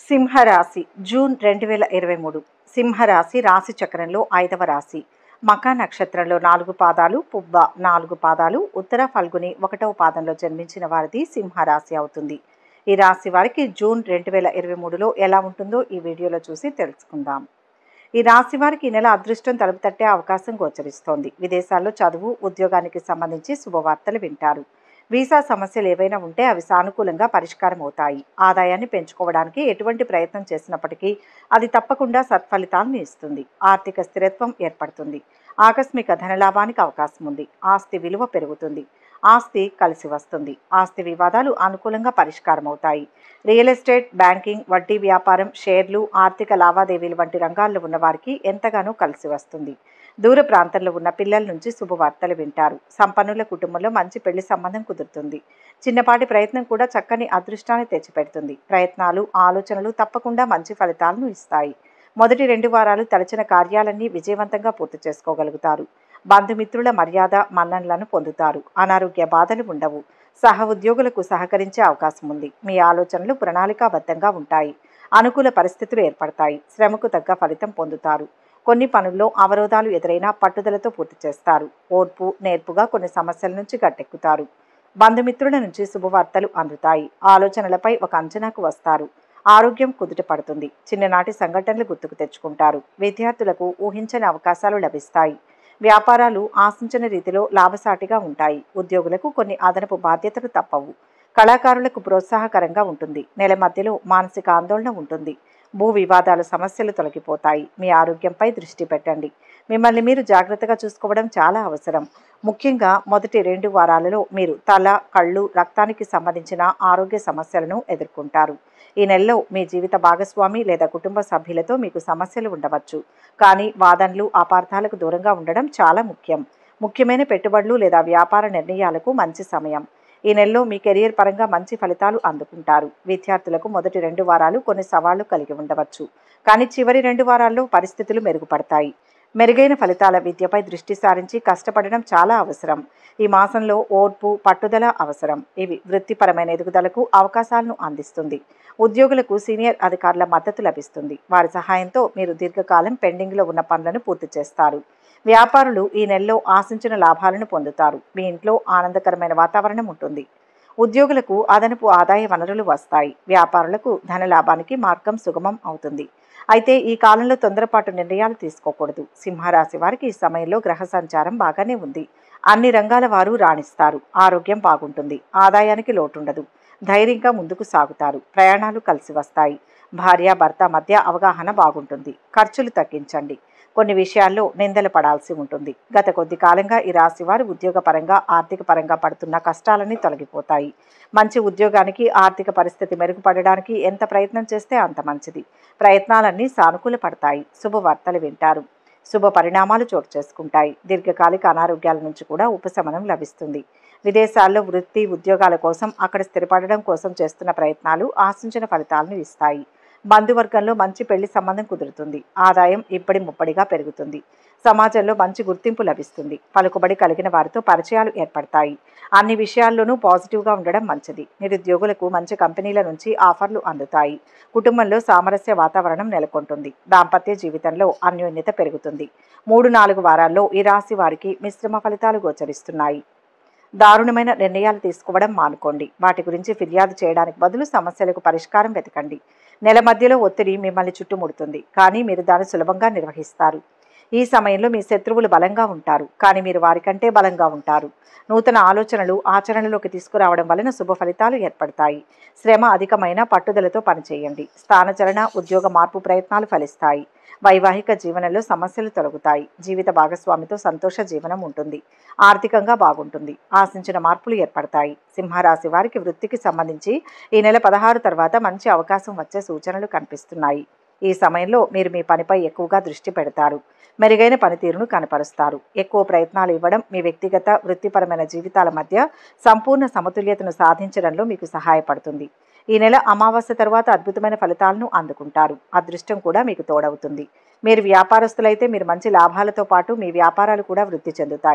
సింహరాశి జూన్ రెండు వేల ఇరవై మూడు సింహరాశి రాశి చక్రంలో ఐదవ రాశి మకా నక్షత్రంలో నాలుగు పాదాలు పుబ్బ నాలుగు పాదాలు ఉత్తర ఫల్గుని ఒకటవ పాదంలో జన్మించిన వారిది సింహరాశి అవుతుంది ఈ రాశి వారికి జూన్ రెండు వేల ఇరవై మూడులో ఎలా ఉంటుందో ఈ వీడియోలో చూసి తెలుసుకుందాం ఈ రాశి వారికి ఈ నెల అదృష్టం తలుపు తట్టే అవకాశం గోచరిస్తోంది విదేశాల్లో చదువు ఉద్యోగానికి సంబంధించి శుభవార్తలు వింటారు వీసా సమస్యలు ఏవైనా ఉంటే అవి సానుకూలంగా పరిష్కారం అవుతాయి ఆదాయాన్ని పెంచుకోవడానికి ఎటువంటి ప్రయత్నం చేసినప్పటికీ అది తప్పకుండా సత్ఫలితాలను ఇస్తుంది ఆర్థిక స్థిరత్వం ఏర్పడుతుంది ఆకస్మిక ధనలాభానికి అవకాశం ఉంది ఆస్తి విలువ పెరుగుతుంది ఆస్తి కలిసి వస్తుంది ఆస్తి వివాదాలు అనుకూలంగా పరిష్కారం అవుతాయి రియల్ ఎస్టేట్ బ్యాంకింగ్ వడ్డీ వ్యాపారం షేర్లు ఆర్థిక లావాదేవీలు వంటి రంగాల్లో ఉన్న వారికి ఎంతగానో కలిసి వస్తుంది దూర ప్రాంతంలో ఉన్న పిల్లల నుంచి శుభవార్తలు వింటారు సంపన్నుల కుటుంబంలో మంచి పెళ్లి సంబంధం కుదురుతుంది చిన్నపాటి ప్రయత్నం కూడా చక్కని అదృష్టాన్ని తెచ్చిపెడుతుంది ప్రయత్నాలు ఆలోచనలు తప్పకుండా మంచి ఫలితాలను ఇస్తాయి మొదటి రెండు వారాలు తలచిన కార్యాలన్నీ విజయవంతంగా పూర్తి చేసుకోగలుగుతారు బంధుమిత్రుల మర్యాద మన్ననలను పొందుతారు అనారోగ్య బాధలు ఉండవు సహ ఉద్యోగులకు సహకరించే అవకాశం ఉంది మీ ఆలోచనలు ప్రణాళికాబద్ధంగా ఉంటాయి అనుకూల పరిస్థితులు ఏర్పడతాయి శ్రమకు తగ్గ ఫలితం పొందుతారు కొన్ని పనుల్లో అవరోధాలు ఎదురైనా పట్టుదలతో పూర్తి చేస్తారు ఓర్పు నేర్పుగా కొన్ని సమస్యల నుంచి గట్టెక్కుతారు బంధుమిత్రుల నుంచి శుభవార్తలు అందుతాయి ఆలోచనలపై ఒక అంచనాకు వస్తారు ఆరోగ్యం కుదుట పడుతుంది చిన్ననాటి సంఘటనలు గుర్తుకు తెచ్చుకుంటారు విద్యార్థులకు ఊహించని అవకాశాలు లభిస్తాయి వ్యాపారాలు ఆశించిన రీతిలో లాభసాటిగా ఉంటాయి ఉద్యోగులకు కొన్ని అదనపు బాధ్యతలు తప్పవు కళాకారులకు ప్రోత్సాహకరంగా ఉంటుంది నెల మధ్యలో మానసిక ఆందోళన ఉంటుంది భూ వివాదాల సమస్యలు తొలగిపోతాయి మీ ఆరోగ్యంపై దృష్టి పెట్టండి మిమ్మల్ని మీరు జాగ్రత్తగా చూసుకోవడం చాలా అవసరం ముఖ్యంగా మొదటి రెండు వారాలలో మీరు తల కళ్ళు రక్తానికి సంబంధించిన ఆరోగ్య సమస్యలను ఎదుర్కొంటారు ఈ నెలలో మీ జీవిత భాగస్వామి లేదా కుటుంబ సభ్యులతో మీకు సమస్యలు ఉండవచ్చు కానీ వాదనలు అపార్థాలకు దూరంగా ఉండడం చాలా ముఖ్యం ముఖ్యమైన పెట్టుబడులు లేదా వ్యాపార నిర్ణయాలకు మంచి సమయం ఈ నెలలో మీ కెరియర్ పరంగా మంచి ఫలితాలు అందుకుంటారు విద్యార్థులకు మొదటి రెండు వారాలు కొన్ని సవాళ్లు కలిగి ఉండవచ్చు కానీ చివరి రెండు వారాల్లో పరిస్థితులు మెరుగుపడతాయి మెరుగైన ఫలితాల విద్యపై దృష్టి సారించి కష్టపడడం చాలా అవసరం ఈ మాసంలో ఓర్పు పట్టుదల అవసరం ఇవి వృత్తిపరమైన ఎదుగుదలకు అవకాశాలను అందిస్తుంది ఉద్యోగులకు సీనియర్ అధికారుల మద్దతు లభిస్తుంది వారి సహాయంతో మీరు దీర్ఘకాలం పెండింగ్లో ఉన్న పనులను పూర్తి చేస్తారు వ్యాపారులు ఈ నెలలో ఆశించిన లాభాలను పొందుతారు మీ ఇంట్లో ఆనందకరమైన వాతావరణం ఉంటుంది ఉద్యోగులకు అదనపు ఆదాయ వనరులు వస్తాయి వ్యాపారులకు ధన లాభానికి మార్గం సుగమం అవుతుంది అయితే ఈ కాలంలో తొందరపాటు నిర్ణయాలు తీసుకోకూడదు సింహరాశి వారికి ఈ సమయంలో గ్రహ సంచారం బాగానే ఉంది అన్ని రంగాల వారు రాణిస్తారు ఆరోగ్యం బాగుంటుంది ఆదాయానికి లోటుండదు ధైర్యంగా ముందుకు సాగుతారు ప్రయాణాలు కలిసి వస్తాయి భార్య భర్త మధ్య అవగాహన బాగుంటుంది ఖర్చులు తగ్గించండి కొన్ని విషయాల్లో నిందలు పడాల్సి ఉంటుంది గత కొద్ది కాలంగా ఈ రాశి వారు ఉద్యోగపరంగా ఆర్థిక పరంగా పడుతున్న కష్టాలన్నీ తొలగిపోతాయి మంచి ఉద్యోగానికి ఆర్థిక పరిస్థితి మెరుగుపడడానికి ఎంత ప్రయత్నం చేస్తే అంత మంచిది ప్రయత్నాలన్నీ సానుకూల పడతాయి శుభవార్తలు వింటారు శుభ పరిణామాలు చోటు చేసుకుంటాయి దీర్ఘకాలిక అనారోగ్యాల నుంచి కూడా ఉపశమనం లభిస్తుంది విదేశాల్లో వృత్తి ఉద్యోగాల కోసం అక్కడ స్థిరపడడం కోసం చేస్తున్న ప్రయత్నాలు ఆశించిన ఫలితాలను ఇస్తాయి బంధువర్గంలో మంచి పెళ్లి సంబంధం కుదురుతుంది ఆదాయం ఇప్పటి ముప్పడిగా పెరుగుతుంది సమాజంలో మంచి గుర్తింపు లభిస్తుంది పలుకుబడి కలిగిన వారితో పరిచయాలు ఏర్పడతాయి అన్ని విషయాల్లోనూ పాజిటివ్గా ఉండడం మంచిది నిరుద్యోగులకు మంచి కంపెనీల నుంచి ఆఫర్లు అందుతాయి కుటుంబంలో సామరస్య వాతావరణం నెలకొంటుంది దాంపత్య జీవితంలో అన్యోన్యత పెరుగుతుంది మూడు నాలుగు వారాల్లో ఈ రాశి వారికి మిశ్రమ ఫలితాలు గోచరిస్తున్నాయి దారుణమైన నిర్ణయాలు తీసుకోవడం మానుకోండి వాటి గురించి ఫిర్యాదు చేయడానికి బదులు సమస్యలకు పరిష్కారం వెతకండి నెల మధ్యలో ఒత్తిడి మిమ్మల్ని చుట్టుముడుతుంది కానీ మీరు దాన్ని సులభంగా నిర్వహిస్తారు ఈ సమయంలో మీ శత్రువులు బలంగా ఉంటారు కానీ మీరు వారికంటే బలంగా ఉంటారు నూతన ఆలోచనలు ఆచరణలోకి తీసుకురావడం వలన శుభ ఫలితాలు ఏర్పడతాయి శ్రమ అధికమైన పట్టుదలతో పనిచేయండి స్థానచలన ఉద్యోగ మార్పు ప్రయత్నాలు ఫలిస్తాయి వైవాహిక జీవనంలో సమస్యలు తొలగుతాయి జీవిత భాగస్వామితో సంతోష జీవనం ఉంటుంది ఆర్థికంగా బాగుంటుంది ఆశించిన మార్పులు ఏర్పడతాయి సింహరాశి వారికి వృత్తికి సంబంధించి ఈ నెల పదహారు తర్వాత మంచి అవకాశం వచ్చే సూచనలు కనిపిస్తున్నాయి ఈ సమయంలో మీరు మీ పనిపై ఎక్కువగా దృష్టి పెడతారు మెరుగైన పనితీరును కనపరుస్తారు ఎక్కువ ప్రయత్నాలు ఇవ్వడం మీ వ్యక్తిగత వృత్తిపరమైన జీవితాల మధ్య సంపూర్ణ సమతుల్యతను సాధించడంలో మీకు సహాయపడుతుంది ఈ నెల అమావాస్య తర్వాత అద్భుతమైన ఫలితాలను అందుకుంటారు అదృష్టం కూడా మీకు తోడవుతుంది మీరు వ్యాపారస్తులైతే మీరు మంచి లాభాలతో పాటు మీ వ్యాపారాలు కూడా వృద్ధి చెందుతాయి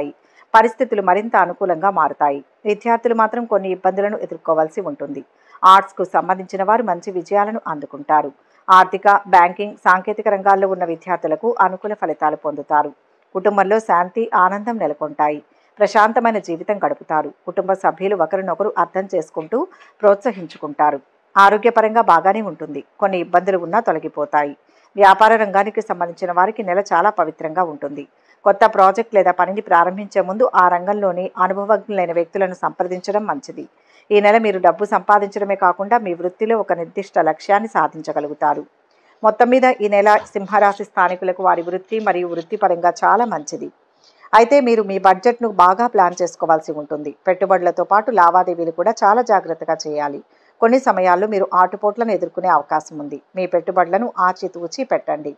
పరిస్థితులు మరింత అనుకూలంగా మారుతాయి విద్యార్థులు మాత్రం కొన్ని ఇబ్బందులను ఎదుర్కోవాల్సి ఉంటుంది ఆర్ట్స్కు సంబంధించిన వారు మంచి విజయాలను అందుకుంటారు ఆర్థిక బ్యాంకింగ్ సాంకేతిక రంగాల్లో ఉన్న విద్యార్థులకు అనుకూల ఫలితాలు పొందుతారు కుటుంబంలో శాంతి ఆనందం నెలకొంటాయి ప్రశాంతమైన జీవితం గడుపుతారు కుటుంబ సభ్యులు ఒకరినొకరు అర్థం చేసుకుంటూ ప్రోత్సహించుకుంటారు ఆరోగ్యపరంగా బాగానే ఉంటుంది కొన్ని ఇబ్బందులు ఉన్నా తొలగిపోతాయి వ్యాపార రంగానికి సంబంధించిన వారికి నెల చాలా పవిత్రంగా ఉంటుంది కొత్త ప్రాజెక్ట్ లేదా పనిని ప్రారంభించే ముందు ఆ రంగంలోని అనుభవజ్ఞులైన వ్యక్తులను సంప్రదించడం మంచిది ఈ నెల మీరు డబ్బు సంపాదించడమే కాకుండా మీ వృత్తిలో ఒక నిర్దిష్ట లక్ష్యాన్ని సాధించగలుగుతారు మొత్తం మీద ఈ నెల సింహరాశి స్థానికులకు వారి వృత్తి మరియు వృత్తిపరంగా చాలా మంచిది అయితే మీరు మీ బడ్జెట్ను బాగా ప్లాన్ చేసుకోవాల్సి ఉంటుంది పెట్టుబడులతో పాటు లావాదేవీలు కూడా చాలా జాగ్రత్తగా చేయాలి కొన్ని సమయాల్లో మీరు ఆటుపోట్లను ఎదుర్కొనే అవకాశం ఉంది మీ పెట్టుబడులను ఆచితూచి పెట్టండి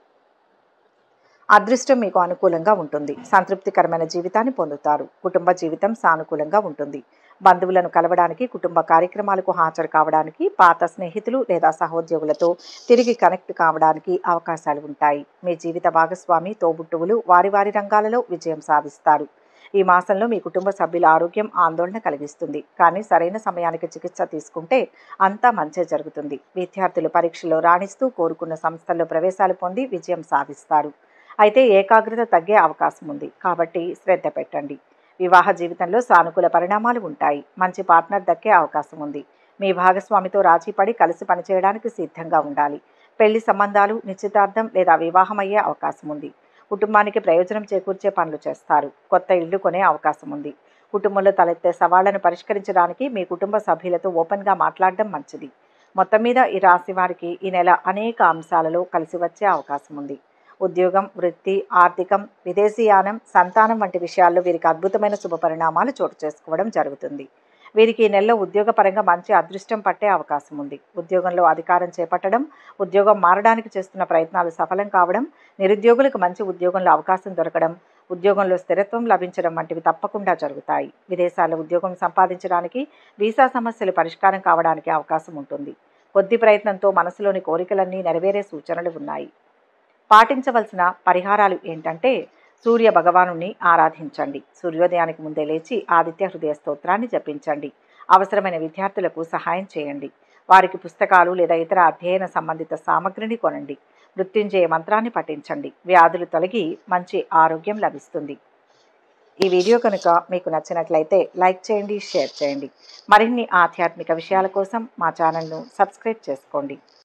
అదృష్టం మీకు అనుకూలంగా ఉంటుంది సంతృప్తికరమైన జీవితాన్ని పొందుతారు కుటుంబ జీవితం సానుకూలంగా ఉంటుంది బంధువులను కలవడానికి కుటుంబ కార్యక్రమాలకు హాజరు కావడానికి పాత స్నేహితులు లేదా సహోద్యోగులతో తిరిగి కనెక్ట్ కావడానికి అవకాశాలు ఉంటాయి మీ జీవిత భాగస్వామి తోబుట్టువులు వారి వారి రంగాలలో విజయం సాధిస్తారు ఈ మాసంలో మీ కుటుంబ సభ్యుల ఆరోగ్యం ఆందోళన కలిగిస్తుంది కానీ సరైన సమయానికి చికిత్స తీసుకుంటే అంతా మంచే జరుగుతుంది విద్యార్థులు పరీక్షలో రాణిస్తూ కోరుకున్న సంస్థల్లో ప్రవేశాలు పొంది విజయం సాధిస్తారు అయితే ఏకాగ్రత తగ్గే అవకాశం ఉంది కాబట్టి శ్రద్ధ పెట్టండి వివాహ జీవితంలో సానుకూల పరిణామాలు ఉంటాయి మంచి పార్ట్నర్ దక్కే అవకాశం ఉంది మీ భాగస్వామితో రాజీ పడి కలిసి పనిచేయడానికి సిద్ధంగా ఉండాలి పెళ్లి సంబంధాలు నిశ్చితార్థం లేదా వివాహం అయ్యే అవకాశం ఉంది కుటుంబానికి ప్రయోజనం చేకూర్చే పనులు చేస్తారు కొత్త ఇల్లు కొనే అవకాశం ఉంది కుటుంబంలో తలెత్తే సవాళ్లను పరిష్కరించడానికి మీ కుటుంబ సభ్యులతో ఓపెన్గా మాట్లాడడం మంచిది మొత్తం మీద ఈ రాశి వారికి ఈ నెల అనేక అంశాలలో కలిసి వచ్చే అవకాశం ఉంది ఉద్యోగం వృత్తి ఆర్థికం విదేశీయానం సంతానం వంటి విషయాల్లో వీరికి అద్భుతమైన శుభ పరిణామాలు చోటు చేసుకోవడం జరుగుతుంది వీరికి ఈ నెలలో ఉద్యోగపరంగా మంచి అదృష్టం పట్టే అవకాశం ఉంది ఉద్యోగంలో అధికారం చేపట్టడం ఉద్యోగం మారడానికి చేస్తున్న ప్రయత్నాలు సఫలం కావడం నిరుద్యోగులకు మంచి ఉద్యోగంలో అవకాశం దొరకడం ఉద్యోగంలో స్థిరత్వం లభించడం వంటివి తప్పకుండా జరుగుతాయి విదేశాల్లో ఉద్యోగం సంపాదించడానికి వీసా సమస్యలు పరిష్కారం కావడానికి అవకాశం ఉంటుంది కొద్ది ప్రయత్నంతో మనసులోని కోరికలన్నీ నెరవేరే సూచనలు ఉన్నాయి పాటించవలసిన పరిహారాలు ఏంటంటే సూర్య భగవాను ఆరాధించండి సూర్యోదయానికి ముందే లేచి ఆదిత్య హృదయ స్తోత్రాన్ని జపించండి అవసరమైన విద్యార్థులకు సహాయం చేయండి వారికి పుస్తకాలు లేదా ఇతర అధ్యయన సంబంధిత సామగ్రిని కొనండి మృత్యుంజయ మంత్రాన్ని పఠించండి వ్యాధులు తొలగి మంచి ఆరోగ్యం లభిస్తుంది ఈ వీడియో కనుక మీకు నచ్చినట్లయితే లైక్ చేయండి షేర్ చేయండి మరిన్ని ఆధ్యాత్మిక విషయాల కోసం మా ఛానల్ను సబ్స్క్రైబ్ చేసుకోండి